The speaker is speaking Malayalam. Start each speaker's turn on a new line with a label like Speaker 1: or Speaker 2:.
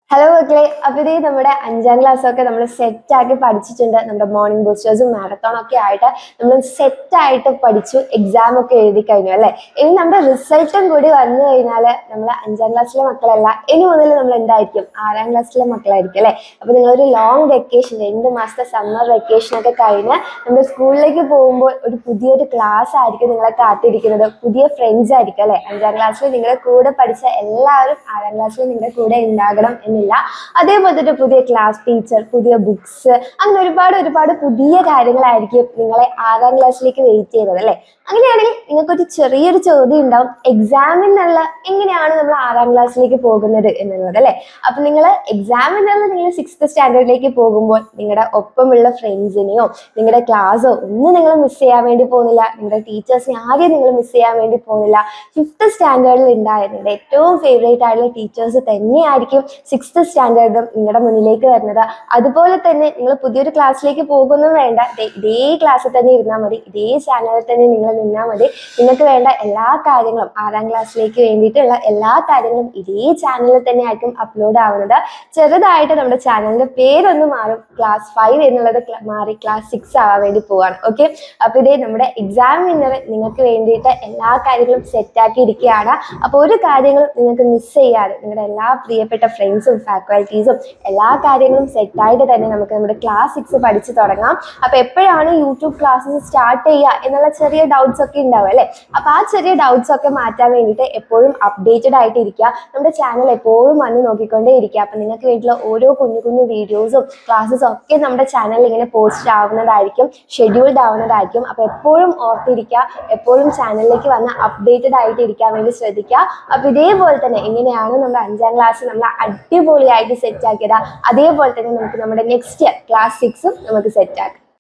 Speaker 1: ഹലോ മക്കളെ അപ്പൊ ഇതേ നമ്മുടെ അഞ്ചാം ക്ലാസ് ഒക്കെ നമ്മൾ സെറ്റ് ആക്കി പഠിച്ചിട്ടുണ്ട് നമ്മുടെ മോർണിംഗ് ബൂസ്റ്റേഴ്സും മാരത്തോൺ ഒക്കെ ആയിട്ട് നമ്മൾ സെറ്റ് ആയിട്ട് പഠിച്ചു എക്സാം ഒക്കെ എഴുതി കഴിഞ്ഞു അല്ലെ ഇനി നമ്മുടെ റിസൾട്ടും കൂടി വന്നു കഴിഞ്ഞാൽ നമ്മൾ അഞ്ചാം ക്ലാസ്സിലെ മക്കളല്ല ഇനി മുതൽ നമ്മൾ എന്തായിരിക്കും ആറാം ക്ലാസ്സിലെ മക്കളായിരിക്കും അല്ലെ അപ്പൊ നിങ്ങളൊരു ലോങ് വെക്കേഷൻ രണ്ട് മാസത്തെ സമ്മർ വെക്കേഷൻ ഒക്കെ കഴിഞ്ഞ് നമ്മുടെ സ്കൂളിലേക്ക് പോകുമ്പോൾ ഒരു പുതിയൊരു ക്ലാസ് ആയിരിക്കും നിങ്ങളെ കാത്തിരിക്കുന്നത് പുതിയ ഫ്രണ്ട്സ് ആയിരിക്കും അല്ലെ അഞ്ചാം ക്ലാസ്സിൽ നിങ്ങളുടെ കൂടെ പഠിച്ച എല്ലാവരും ആറാം ക്ലാസ്സിൽ നിങ്ങളുടെ കൂടെ ഉണ്ടാകണം എന്നില്ല അതേപോലെ തന്നെ പുതിയ ക്ലാസ് ടീച്ചർ പുതിയ ബുക്സ് അങ്ങനെ ഒരുപാട് ഒരുപാട് പുതിയ കാര്യങ്ങളായിരിക്കും നിങ്ങളെ ആറാം ക്ലാസ്സിലേക്ക് വെയിറ്റ് ചെയ്യുന്നത് അല്ലെ അങ്ങനെയാണെങ്കിൽ നിങ്ങൾക്കൊരു ചെറിയൊരു ചോദ്യം ഉണ്ടാവും എക്സാമിനുള്ള എങ്ങനെയാണ് നമ്മൾ ആറാം ക്ലാസ്സിലേക്ക് പോകുന്നത് എന്നുള്ളത് അല്ലെ അപ്പൊ നിങ്ങൾ എക്സാമിനുള്ള നിങ്ങൾ സിക്സ്ത് സ്റ്റാൻഡേർഡിലേക്ക് പോകുമ്പോൾ നിങ്ങളുടെ ഒപ്പമുള്ള ഫ്രണ്ട്സിനെയോ നിങ്ങളുടെ ക്ലാസ്സോ ഒന്നും നിങ്ങൾ മിസ് ചെയ്യാൻ വേണ്ടി പോകുന്നില്ല നിങ്ങളുടെ ടീച്ചേഴ്സിനെ ആരെയും നിങ്ങൾ മിസ് ചെയ്യാൻ വേണ്ടി പോകുന്നില്ല ഫിഫ്ത്ത് സ്റ്റാൻഡേർഡിൽ ഉണ്ടായ നിങ്ങളുടെ ഏറ്റവും ഫേവറേറ്റ് ആയിട്ടുള്ള ടീച്ചേഴ്സ് തന്നെയായിരിക്കും സിക്സ്ത് സ്റ്റാൻഡേർഡും നിങ്ങളുടെ മുന്നിലേക്ക് വരുന്നത് അതുപോലെ തന്നെ നിങ്ങൾ പുതിയൊരു ക്ലാസ്സിലേക്ക് പോകുന്നു വേണ്ട ദേ ഇതേ ക്ലാസ്സിൽ തന്നെ ഇരുന്നാൽ മതി ഇതേ ചാനലിൽ തന്നെ നിങ്ങൾ നിന്നാൽ മതി നിങ്ങൾക്ക് വേണ്ട എല്ലാ കാര്യങ്ങളും ആറാം ക്ലാസ്സിലേക്ക് വേണ്ടിയിട്ടുള്ള എല്ലാ കാര്യങ്ങളും ഇതേ ചാനലിൽ തന്നെ ആയിരിക്കും അപ്ലോഡ് ആവുന്നത് ചെറുതായിട്ട് നമ്മുടെ ചാനലിന്റെ പേരൊന്ന് മാറും ക്ലാസ് ഫൈവ് എന്നുള്ളത് ക്ല- മാറി ക്ലാസ് സിക്സ് ആവാൻ വേണ്ടി പോവാണ് ഓക്കെ അപ്പൊ ഇതേ നമ്മുടെ എക്സാം വിന്നർ നിങ്ങൾക്ക് വേണ്ടിയിട്ട് എല്ലാ കാര്യങ്ങളും സെറ്റാക്കി ഇരിക്കുകയാണ് അപ്പോൾ ഒരു കാര്യങ്ങളും നിങ്ങൾക്ക് മിസ് ചെയ്യാതെ നിങ്ങളുടെ എല്ലാ പ്രിയപ്പെട്ട ഫ്രണ്ട്സും ഫാക്കൽറ്റീസും എല്ലാ കാര്യങ്ങളും സെറ്റായിട്ട് തന്നെ നമുക്ക് നമ്മുടെ ക്ലാസ് സിക്സ് പഠിച്ചു തുടങ്ങാം അപ്പൊ എപ്പോഴാണ് യൂട്യൂബ് ക്ലാസ്സസ് സ്റ്റാർട്ട് ചെയ്യുക എന്നുള്ള ചെറിയ ഡൗട്ട്സ് ഒക്കെ ഉണ്ടാവും അല്ലേ അപ്പൊ ആ ചെറിയ ഡൗട്ട്സ് ഒക്കെ മാറ്റാൻ വേണ്ടിയിട്ട് എപ്പോഴും അപ്ഡേറ്റഡ് ആയിട്ട് ഇരിക്കുക നമ്മുടെ ചാനൽ എപ്പോഴും വന്ന് നോക്കിക്കൊണ്ടേ ഇരിക്കുക അപ്പൊ നിങ്ങൾക്ക് വേണ്ടിയിട്ടുള്ള ഓരോ കുഞ്ഞു കുഞ്ഞു വീഡിയോസും ക്ലാസ്സസും ഒക്കെ നമ്മുടെ ചാനലിൽ ഇങ്ങനെ പോസ്റ്റ് ആവുന്നതായിരിക്കും ഷെഡ്യൂൾഡ് ആവുന്നതായിരിക്കും അപ്പൊ എപ്പോഴും ഓർത്തിരിക്കുക എപ്പോഴും ചാനലിലേക്ക് വന്ന് അപ്ഡേറ്റഡ് ആയിട്ട് ഇരിക്കാൻ വേണ്ടി ശ്രദ്ധിക്കുക അപ്പൊ ഇതേപോലെ തന്നെ എങ്ങനെയാണ് നമ്മുടെ അഞ്ചാം ക്ലാസ് നമ്മൾ അടിപൊളിയായിട്ട് സെറ്റ് ആക്കിയത് അതേപോലെ തന്നെ നമുക്ക് നമ്മുടെ നെക്സ്റ്റ് ഇയർ ക്ലാസ് സിക്സും നമുക്ക് സെറ്റ് ആക്കാം